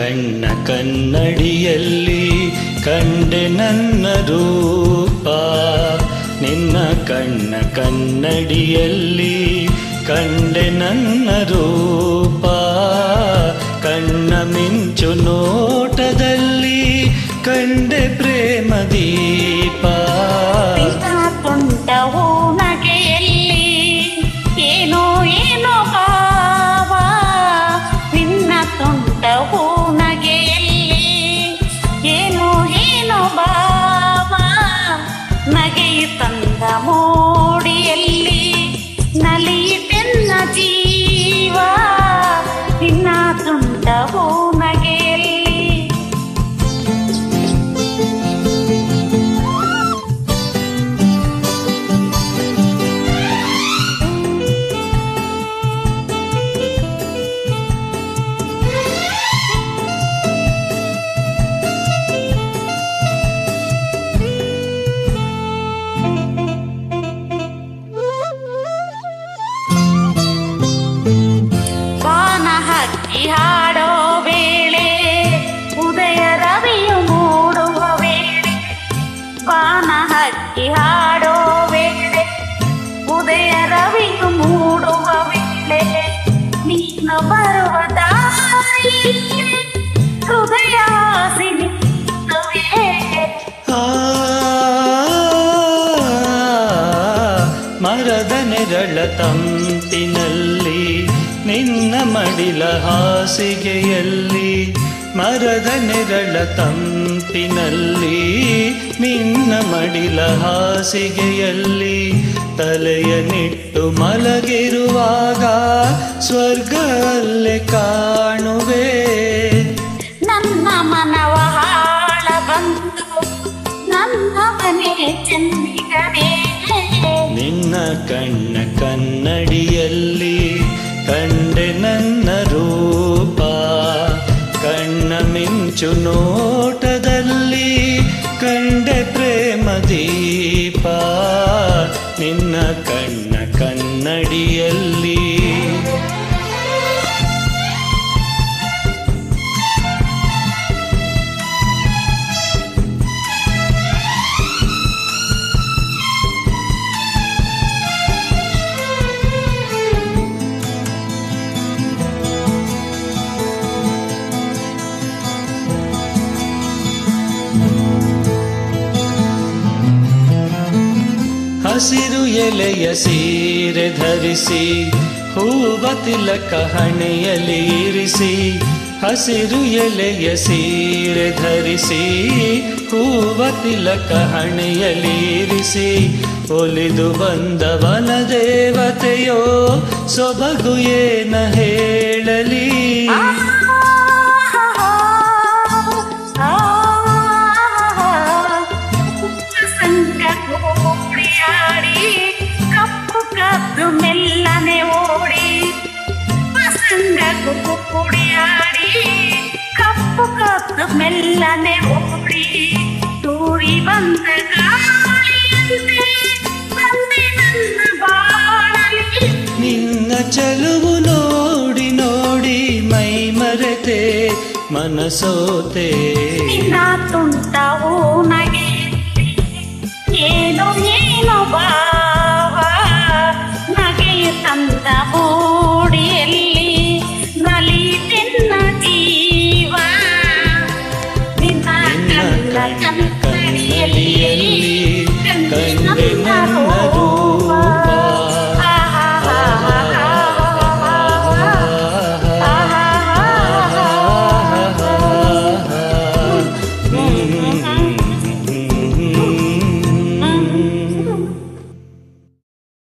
ಕಣ್ಣ ಕನ್ನಡಿಯಲ್ಲಿ ಕಂಡೆ ನನ್ನ ರೂಪ ನಿನ್ನ ಕಣ್ಣ ಕನ್ನಡಿಯಲ್ಲಿ ಕಂಡೆ ನನ್ನ ರೂಪ ಕಣ್ಣ ಮಿಂಚು ನೋಟದಲ್ಲಿ ಕಂಡೆ ಪ್ರೇಮ ದೀಪ ನಿನ್ನ ತುಂಟ ನಗೆಯಲ್ಲಿ ಏನೋ ಏನೋ ಭಾವ ನಿನ್ನ ತುಂಟ ನಗೆಯಲ್ಲಿ ಏನೋ ಏನೋ ಭಾವ ನಗೆಯು ತಂದ ಮೋಡಿಯಲ್ಲಿ ನಲಿಯಿತೆನ್ನ ಜೀವ ನಿನ್ನ ತುಂಟ ನಗೆಯಲ್ಲಿ ಬಾನ ಹಕ್ಕಿ ಹಾಡೋ ವೇಳೆ ಉದಯ ರವಿಯು ಮೂಡುವ ವೇಳೆ ಬಾನ ಹಕ್ಕಿ ಹಾಡೋ ವೇಳೆ ಉದಯ ರವಿಯು ಮೂಡುವ ವೇಳೆ ನೀನು ಬರುವ ದಾರಿಯಲ್ಲಿ ಹೃದಯ ಸಿನಿಸುವೆ ಆ ಮರದ ನೆರಳ ತಂಪಿನಲ್ಲಿ ನಿನ್ನ ಮಡಿಲ ಹಾಸಿಗೆಯಲ್ಲಿ ಮರದ ನೆರಳ ತಂಪಿನಲ್ಲಿ ನಿನ್ನ ಮಡಿಲ ಹಾಸಿಗೆಯಲ್ಲಿ ತಲೆಯ ನಿಟ್ಟು ಮಲಗಿರುವಾಗ ಸ್ವರ್ಗ ಅಲ್ಲೇ ಕಾಣುವೆ ನನ್ನ ಮನವ ಹಾಳ ಬಂದು ನನ್ನ ಮನೆ ಚೆನ್ನಿಗನೇ ನಿನ್ನ ಕಣ್ಣ ಕನ್ನಡಿಯಲ್ಲಿ ಕಂಡೆ ನನ್ನ ರೂಪ ಕಣ್ಣ ಮಿಂಚು ನೋಟದಲ್ಲಿ ಕಂಡೆ ಪ್ರೇಮ ದೀಪ ನಿನ್ನ ಕಣ್ಣ ಕನ್ನಡಿಯಲ್ಲಿ ಹಸಿರು ಎಲೆಯ ಸೀರೆ ಧರಿಸಿ ಹೂವ ತಿಲಕ ಹಣೆಯಲ್ಲಿ ಇರಿಸಿ ಹಸಿರು ಎಲೆಯ ಸೀರೆ ಧರಿಸಿ ಹೂವ ತಿಲಕ ಹಣೆಯಲ್ಲಿ ಇರಿಸಿ ಒಲಿದು ಬಂದವನ ದೇವತೆಯೋ ಸೊಬಗು ಏನ ಹೇಳಲಿ ಸಂಗ ಕೂಡಿಯಾಡಿ ಕಪ್ಪು ಕದ್ದು ಮೆಲ್ಲನೆ ಓಡಿ ಸಂಗ ಕೂಡಿಯಾಡಿ ಕಪ್ಪು ಕದ್ದು ಮೆಲ್ಲನೆ ಓಡಿ ತೂರಿ ಬಂದ ಗಾಳಿಯಂತೆ ಬಂದೆ ನನ್ನ ಬಾಳಲಿ ನಿನ್ನ ಚಲುವು ನೋಡಿ ನೋಡಿ ಮೈ ಮರೆತೆ ಮನಸೋತೆ ನಿನ್ನ ತುಂಟ ನಗೆ ಏನೋ ಏನೋ ಭಾವ ನಗೆಯು ತಂದ ಬೂಡಿಯಲ್ಲಿ ನಲಿತೆನ್ನ ಜೀವ ನಿನ್ನ ನಿನ್ನ ಕಣ್ಣ ಕಣ್ಣ ಕನ್ನಡಿಯಲ್ಲಿ ಕನ್ನಡಿಯಲ್ಲಿ ಕಂಡೆ ಕಂಡೆ ನನ್ನ ನನ್ನ ರೂಪ.